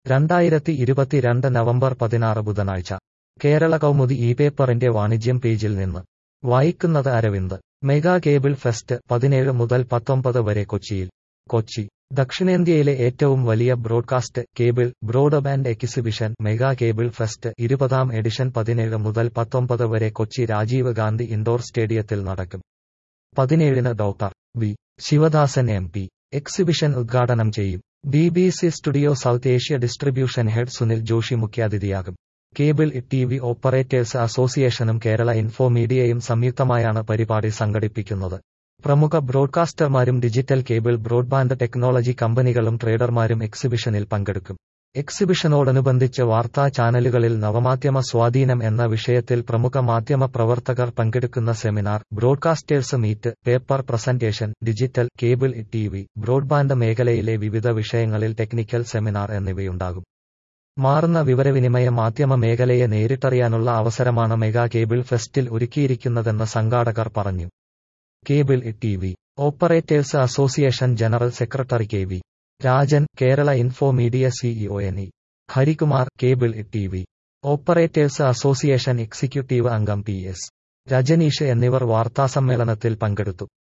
രണ്ടായിരത്തി ഇരുപത്തിരണ്ട് നവംബർ പതിനാറ് ബുധനാഴ്ച കേരള കൗമുദി ഈ പേപ്പറിന്റെ വാണിജ്യം പേജിൽ നിന്ന് വായിക്കുന്നത് അരവിന്ദ് മെഗാ കേബിൾ ഫെസ്റ്റ് പതിനേഴ് മുതൽ പത്തൊമ്പത് വരെ കൊച്ചിയിൽ കൊച്ചി ദക്ഷിണേന്ത്യയിലെ ഏറ്റവും വലിയ broadcast cable broadband exhibition mega cable fest ഇരുപതാം എഡിഷൻ പതിനേഴ് മുതൽ പത്തൊമ്പത് വരെ കൊച്ചി രാജീവ് ഗാന്ധി ഇൻഡോർ സ്റ്റേഡിയത്തിൽ നടക്കും പതിനേഴിന് doctor V Sivadasan M P exhibition ഉദ്ഘാടനം ചെയ്യും B B C studio South Asia distribution head Sunil Joshi മുഖ്യാതിഥിയാകും കേബിൾ ടി വി ഓപ്പറേറ്റേഴ്സ് അസോസിയേഷനും കേരള ഇൻഫോ മീഡിയയും സംയുക്തമായാണ് പരിപാടി സംഘടിപ്പിക്കുന്നത് പ്രമുഖ ബ്രോഡ്കാസ്റ്റർമാരും ഡിജിറ്റൽ കേബിൾ ബ്രോഡ്ബാൻഡ് ടെക്നോളജി കമ്പനികളും ട്രേഡർമാരും എക്സിബിഷനിൽ പങ്കെടുക്കും എക്സിബിഷനോടനുബന്ധിച്ച് വാർത്താ ചാനലുകളിൽ നവമാധ്യമ സ്വാധീനം എന്ന വിഷയത്തിൽ പ്രമുഖ മാധ്യമ പ്രവർത്തകർ പങ്കെടുക്കുന്ന seminar broadcasters meet paper presentation digital cable T V broadband മേഖലയിലെ വിവിധ വിഷയങ്ങളിൽ ടെക്നിക്കൽ സെമിനാർ എന്നിവയുണ്ടാകും മാറുന്ന വിവരവിനിമയ മാധ്യമ മേഖലയെ നേരിട്ടറിയാനുള്ള അവസരമാണ് മെഗാ കേബിൾ ഫെസ്റ്റിൽ ഒരുക്കിയിരിക്കുന്നതെന്ന് സംഘാടകർ പറഞ്ഞു cable T V operators association general secretary K V Rajan Kerala info media CEO N E Harikumar cable T V operators association executive അംഗം പി എസ് രജനീഷ് എന്നിവർ വാർത്താസമ്മേളനത്തിൽ പങ്കെടുത്തു